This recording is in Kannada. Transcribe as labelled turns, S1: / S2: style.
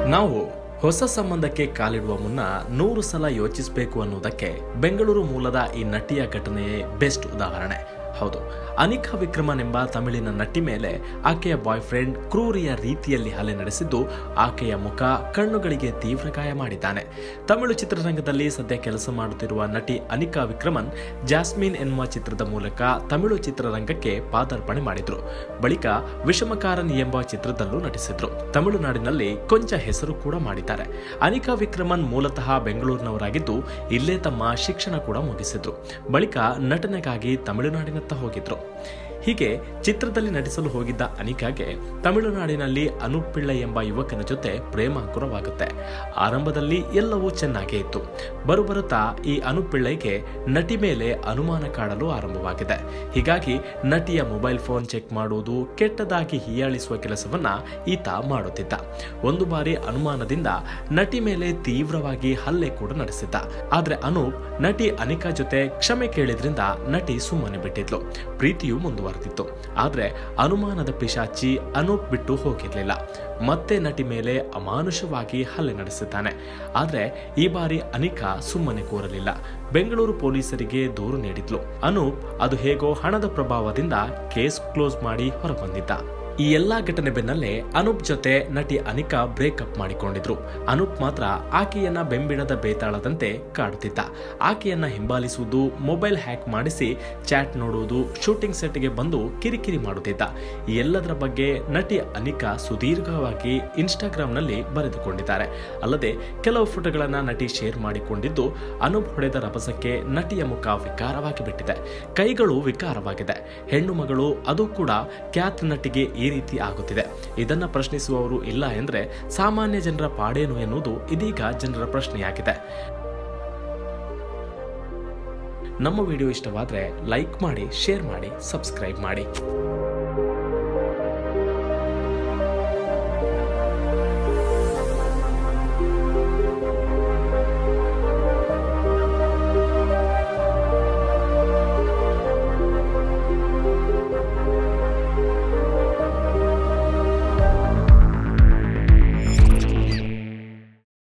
S1: ನಾವು ಹೊಸ ಸಂಬಂಧಕ್ಕೆ ಕಾಲಿಡುವ ಮುನ್ನ ನೂರು ಸಲ ಯೋಚಿಸಬೇಕು ಅನ್ನುವುದಕ್ಕೆ ಬೆಂಗಳೂರು ಮೂಲದ ಈ ನಟಿಯ ಘಟನೆಯೇ ಬೆಸ್ಟ್ ಉದಾಹರಣೆ ಹೌದು ಅನಿಕಾ ವಿಕ್ರಮನ್ ಎಂಬ ತಮಿಳಿನ ನಟಿ ಮೇಲೆ ಆಕೆಯ ಬಾಯ್ ಫ್ರೆಂಡ್ ಕ್ರೂರಿಯ ರೀತಿಯಲ್ಲಿ ಹಲ್ಲೆ ನಡೆಸಿದ್ದು ಆಕೆಯ ಮುಖ ಕಣ್ಣುಗಳಿಗೆ ತೀವ್ರ ಗಾಯ ಮಾಡಿದ್ದಾನೆ ತಮಿಳು ಚಿತ್ರರಂಗದಲ್ಲಿ ಸದ್ಯ ಕೆಲಸ ಮಾಡುತ್ತಿರುವ ನಟಿ ಅನಿಕಾ ವಿಕ್ರಮನ್ ಜಾಸ್ಮಿನ್ ಎನ್ನುವ ಚಿತ್ರದ ಮೂಲಕ ತಮಿಳು ಚಿತ್ರರಂಗಕ್ಕೆ ಪಾದಾರ್ಪಣೆ ಮಾಡಿದ್ರು ಬಳಿಕ ವಿಷಮಕಾರನ್ ಎಂಬ ಚಿತ್ರದಲ್ಲೂ ನಟಿಸಿದ್ರು ತಮಿಳುನಾಡಿನಲ್ಲಿ ಕೊಂಚ ಹೆಸರು ಕೂಡ ಮಾಡಿದ್ದಾರೆ ಅನಿಕಾ ವಿಕ್ರಮನ್ ಮೂಲತಃ ಬೆಂಗಳೂರಿನವರಾಗಿದ್ದು ಇಲ್ಲೇ ತಮ್ಮ ಶಿಕ್ಷಣ ಕೂಡ ಮುಗಿಸಿದ್ರು ಬಳಿಕ ನಟನೆಗಾಗಿ ತಮಿಳುನಾಡಿನತ್ತ ಹೋಗಿದ್ರು ಹೀಗೆ ಚಿತ್ರದಲ್ಲಿ ನಟಿಸಲು ಹೋಗಿದ್ದ ಅನಿಕಾಗೆ ತಮಿಳುನಾಡಿನಲ್ಲಿ ಅನೂಪ್ ಪಿಳ್ಳೈ ಎಂಬ ಯುವಕನ ಜೊತೆ ಪ್ರೇಮಾಂಕುರವಾಗುತ್ತೆ ಆರಂಭದಲ್ಲಿ ಎಲ್ಲವೂ ಚೆನ್ನಾಗೇ ಇತ್ತು ಬರುಬರುತ್ತಾ ಈ ಅನೂಪ್ ಪಿಳ್ಳೈಗೆ ನಟಿ ಮೇಲೆ ಅನುಮಾನ ಕಾಡಲು ಆರಂಭವಾಗಿದೆ ಹೀಗಾಗಿ ನಟಿಯ ಮೊಬೈಲ್ ಫೋನ್ ಚೆಕ್ ಮಾಡುವುದು ಕೆಟ್ಟದಾಗಿ ಹೀಯಾಳಿಸುವ ಕೆಲಸವನ್ನ ಈತ ಮಾಡುತ್ತಿದ್ದ ಒಂದು ಬಾರಿ ಅನುಮಾನದಿಂದ ನಟಿ ಮೇಲೆ ತೀವ್ರವಾಗಿ ಹಲ್ಲೆ ಕೂಡ ನಡೆಸಿದ್ದ ಆದ್ರೆ ಅನೂಪ್ ನಟಿ ಅನಿಕಾ ಜೊತೆ ಕ್ಷಮೆ ಕೇಳಿದ್ರಿಂದ ನಟಿ ಸುಮ್ಮನೆ ಬಿಟ್ಟಿದ್ಲು ಪ್ರೀತಿಯು ಮುಂದುವರೆದಿತ್ತು ಆದ್ರೆ ಅನುಮಾನದ ಪಿಶಾಚಿ ಅನೂಪ್ ಬಿಟ್ಟು ಹೋಗಿರ್ಲಿಲ್ಲ ಮತ್ತೆ ನಟಿ ಮೇಲೆ ಅಮಾನುಷವಾಗಿ ಹಲ್ಲೆ ನಡೆಸಿದ್ದಾನೆ ಆದ್ರೆ ಈ ಬಾರಿ ಅನಿಕಾ ಸುಮ್ಮನೆ ಕೂರಲಿಲ್ಲ ಬೆಂಗಳೂರು ಪೊಲೀಸರಿಗೆ ದೂರು ನೀಡಿದ್ಲು ಅನೂಪ್ ಅದು ಹೇಗೋ ಹಣದ ಪ್ರಭಾವದಿಂದ ಕೇಸ್ ಕ್ಲೋಸ್ ಮಾಡಿ ಹೊರಬಂದಿದ್ದ ಈ ಎಲ್ಲಾ ಘಟನೆ ಬೆನ್ನಲ್ಲೇ ಅನೂಪ್ ಜೊತೆ ನಟಿ ಅನಿಕಾ ಬ್ರೇಕಪ್ ಮಾಡಿಕೊಂಡಿದ್ರು ಅನೂಪ್ ಮಾತ್ರ ಆಕೆಯನ್ನ ಬೆಂಬಿಡದ ಬೇತಾಳದಂತೆ ಕಾಡುತ್ತಿದ್ದ ಆಕೆಯನ್ನ ಹಿಂಬಾಲಿಸುವುದು ಮೊಬೈಲ್ ಹ್ಯಾಕ್ ಮಾಡಿಸಿ ಚಾಟ್ ನೋಡುವುದು ಶೂಟಿಂಗ್ ಸೆಟ್ಗೆ ಬಂದು ಕಿರಿಕಿರಿ ಮಾಡುತ್ತಿದ್ದ ಈ ಎಲ್ಲದರ ಬಗ್ಗೆ ನಟಿ ಅನಿಕಾ ಸುದೀರ್ಘವಾಗಿ ಇನ್ಸ್ಟಾಗ್ರಾಂನಲ್ಲಿ ಬರೆದುಕೊಂಡಿದ್ದಾರೆ ಅಲ್ಲದೆ ಕೆಲವು ಫೋಟೋಗಳನ್ನ ನಟಿ ಶೇರ್ ಮಾಡಿಕೊಂಡಿದ್ದು ಅನೂಪ್ ಹೊಡೆದ ರಭಸಕ್ಕೆ ನಟಿಯ ಮುಖ ವಿಕಾರವಾಗಿ ಬಿಟ್ಟಿದೆ ಕೈಗಳು ವಿಕಾರವಾಗಿದೆ ಹೆಣ್ಣು ಮಗಳು ಅದು ಕೂಡ ಖ್ಯಾತ ನಟಿಗೆ ಈ ರೀತಿ ಆಗುತ್ತಿದೆ ಇದನ್ನ ಪ್ರಶ್ನಿಸುವವರು ಇಲ್ಲ ಎಂದ್ರೆ ಸಾಮಾನ್ಯ ಜನರ ಪಾಡೇನು ಎನ್ನುವುದು ಇದೀಗ ಜನರ ಪ್ರಶ್ನೆಯಾಗಿದೆ ನಮ್ಮ ವಿಡಿಯೋ ಇಷ್ಟವಾದರೆ ಲೈಕ್ ಮಾಡಿ ಶೇರ್ ಮಾಡಿ ಸಬ್ಸ್ಕ್ರೈಬ್ ಮಾಡಿ